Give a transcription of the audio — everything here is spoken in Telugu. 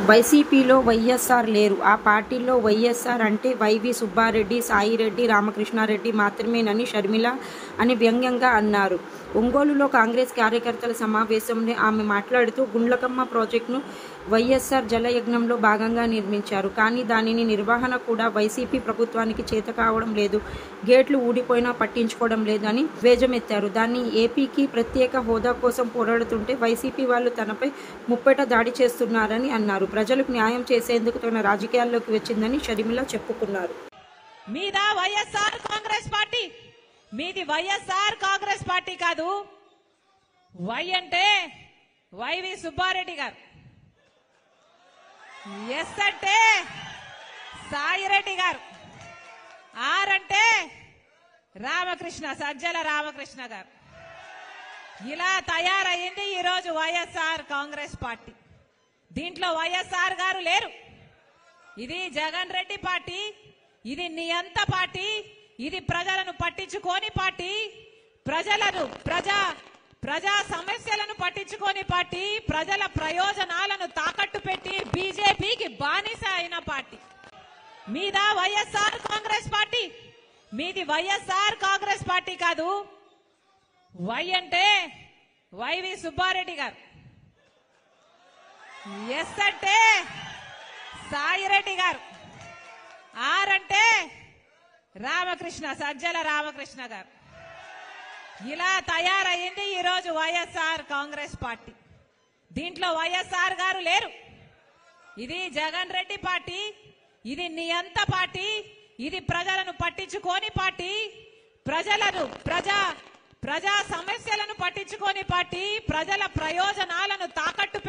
వైసీపీలో వైఎస్ఆర్ లేరు ఆ పార్టీలో వైఎస్ఆర్ అంటే వైవి సుబ్బారెడ్డి సాయిరెడ్డి రామకృష్ణారెడ్డి మాత్రమేనని షర్మిల అని వ్యంగ్యంగా అన్నారు ఒంగోలులో కాంగ్రెస్ కార్యకర్తల సమావేశంలో ఆమె మాట్లాడుతూ గుండ్లకమ్మ ప్రాజెక్టును వైఎస్ఆర్ జలయజ్ఞంలో భాగంగా నిర్మించారు కానీ దానిని నిర్వహణ కూడా వైసీపీ ప్రభుత్వానికి చేత కావడం లేదు గేట్లు ఊడిపోయినా పట్టించుకోవడం లేదు అని వేజమెత్తారు దాన్ని ఏపీకి ప్రత్యేక హోదా కోసం పోరాడుతుంటే వైసీపీ వాళ్ళు తనపై ముప్పేట దాడి చేస్తున్నారని అన్నారు ప్రజలకు న్యాయం చేసేందుకు తన రాజకీయాల్లోకి వచ్చిందని షర్మిల చెప్పుకున్నారు మీద వైఎస్ఆర్ కాంగ్రెస్ పార్టీ మీది వైఎస్ఆర్ కాంగ్రెస్ పార్టీ కాదు వై అంటే వైవి సుబ్బారెడ్డి గారు ఎస్ అంటే సాయిరెడ్డి గారు ఆర్ అంటే రామకృష్ణ సజ్జల రామకృష్ణ గారు ఇలా తయారయ్యింది ఈరోజు వైఎస్ఆర్ కాంగ్రెస్ పార్టీ దీంట్లో వైఎస్ఆర్ గారు లేరు ఇది జగన్ రెడ్డి పార్టీ ఇది నియంత పార్టీ ఇది ప్రజలను పట్టించుకోని పార్టీ ప్రజలను ప్రజా ప్రజా సమస్యలను పట్టించుకోని పార్టీ ప్రజల ప్రయోజనాలను తాకట్టు పెట్టి బీజేపీకి బానిస అయిన పార్టీ మీద వైఎస్ఆర్ కాంగ్రెస్ పార్టీ మీది వైఎస్ఆర్ కాంగ్రెస్ పార్టీ కాదు వై అంటే వైవి సుబ్బారెడ్డి గారు ఎస్ అంటే సాయిరెడ్డి గారు ఆర్ అంటే రామకృష్ణ సజ్జల రామకృష్ణ గారు ఇలా తయారయ్యింది ఈరోజు వైఎస్ఆర్ కాంగ్రెస్ పార్టీ దీంట్లో వైఎస్ఆర్ గారు లేరు ఇది జగన్ రెడ్డి పార్టీ ఇది నియంత పార్టీ ఇది ప్రజలను పట్టించుకోని పార్టీ ప్రజలను ప్రజా ప్రజా సమస్యలను పట్టించుకోని పార్టీ ప్రజల ప్రయోజనాలను తాకట్టు